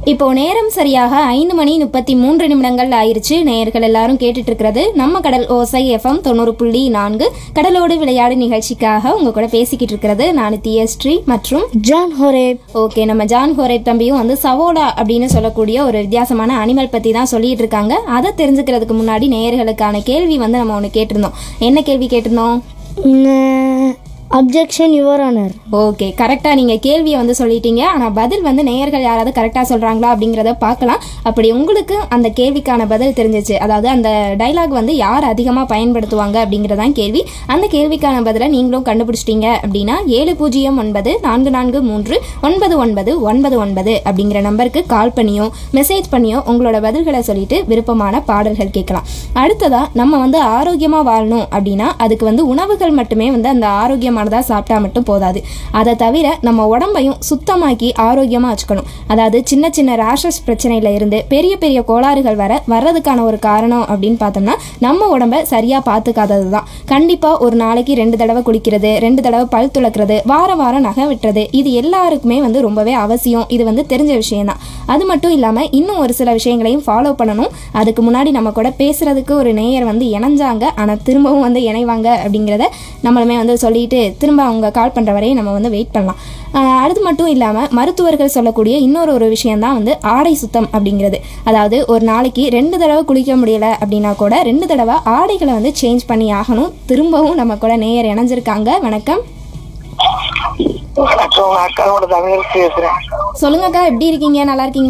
இப்போ நேரம் சரியாக ஐந்து மணி முப்பத்தி மூன்று நிமிடங்கள் ஆயிருச்சு நேயர்கள் எல்லாரும் கேட்டுட்டு இருக்கிறது நம்ம கடல் ஓசை எஃப்எம் தொண்ணூறு புள்ளி நான்கு கடலோடு விளையாடு நிகழ்ச்சிக்காக உங்க கூட பேசிக்கிட்டு இருக்கிறது நான் தியஸ்ரீ மற்றும் ஜான் ஹோரேப் ஓகே நம்ம ஜான் ஹோரேப் தம்பியும் வந்து சவோடா அப்படின்னு சொல்லக்கூடிய ஒரு வித்தியாசமான அனிமல் பத்தி தான் சொல்லிட்டு இருக்காங்க அதை தெரிஞ்சுக்கிறதுக்கு முன்னாடி நேயர்களுக்கான கேள்வி வந்து நம்ம ஒன்று கேட்டிருந்தோம் என்ன கேள்வி கேட்டிருந்தோம் அப்ஜெக்ஷன் யுவர் ஆனர் ஓகே கரெக்டாக நீங்கள் கேள்வியை வந்து சொல்லிட்டீங்க ஆனால் பதில் வந்து நேயர்கள் யாராவது கரெக்டாக சொல்கிறாங்களா அப்படிங்கிறத பார்க்கலாம் அப்படி உங்களுக்கு அந்த கேள்விக்கான பதில் தெரிஞ்சிச்சு அதாவது அந்த டைலாக் வந்து யார் அதிகமாக பயன்படுத்துவாங்க அப்படிங்கிறதான் கேள்வி அந்த கேள்விக்கான பதிலை நீங்களும் கண்டுபிடிச்சிட்டீங்க அப்படின்னா ஏழு பூஜ்ஜியம் ஒன்பது நான்கு நான்கு மூன்று ஒன்பது ஒன்பது ஒன்பது ஒன்பது அப்படிங்கிற நம்பருக்கு கால் பண்ணியோ மெசேஜ் பண்ணியோ உங்களோட பதில்களை சொல்லிட்டு விருப்பமான பாடல்கள் கேட்கலாம் அடுத்ததா நம்ம வந்து ஆரோக்கியமாக வாழணும் அப்படின்னா அதுக்கு வந்து உணவுகள் மட்டுமே வந்து அந்த ஆரோக்கியமானதாக சாப்பிட்டா மட்டும் போதாது அதை தவிர நம்ம உடம்பையும் சுத்தமாக்கி ஆரோக்கியமாக வச்சுக்கணும் அதாவது சின்ன சின்ன ரேஷஸ் பிரச்சனையில இருந்து பெரிய பெரிய கோளாறுகள் வர வர்றதுக்கான ஒரு காரணம் அப்படின்னு பார்த்தோம்னா நம்ம உடம்ப சரியாக பார்த்துக்காதது தான் கண்டிப்பாக ஒரு நாளைக்கு ரெண்டு தடவை குளிக்கிறது ரெண்டு தடவை பல் துளக்குறது வார வாரம் நகை வெட்டுறது இது எல்லாருக்குமே வந்து ரொம்பவே அவசியம் இது வந்து தெரிஞ்ச விஷயம்தான் அது மட்டும் இல்லாமல் இன்னும் ஒரு சில விஷயங்களையும் ஃபாலோ பண்ணணும் அதுக்கு முன்னாடி நம்ம கூட பேசுறதுக்கு ஒரு நேயர் வந்து இணைஞ்சாங்க ஆனால் திரும்பவும் வந்து இணைவாங்க அப்படிங்கிறத நம்மளுமே வந்து சொல்லிட்டு திரும்ப அவங்க கால் பண்ணுற வரையும் நம்ம வந்து வெயிட் பண்ணலாம் ஆஹ் அது மட்டும் இல்லாமல் மருத்துவர்கள் சொல்லக்கூடிய இன்னொரு ஒரு விஷயம்தான் வந்து ஆடை சுத்தம் அப்படிங்கிறது அதாவது ஒரு நாளைக்கு ரெண்டு தடவை குளிக்க முடியல அப்படின்னா கூட ரெண்டு தடவை ஆடைகளை வந்து சேஞ்ச் பண்ணி ஆகணும் திரும்பவும் நம்ம கூட நேயர் இணைஞ்சிருக்காங்க வணக்கம் வணக்கம் நான் அக்காவோட தமிழ் பேசுறேன் சொல்லுங்கக்கா எப்படி இருக்கீங்க நல்லா இருக்கீங்க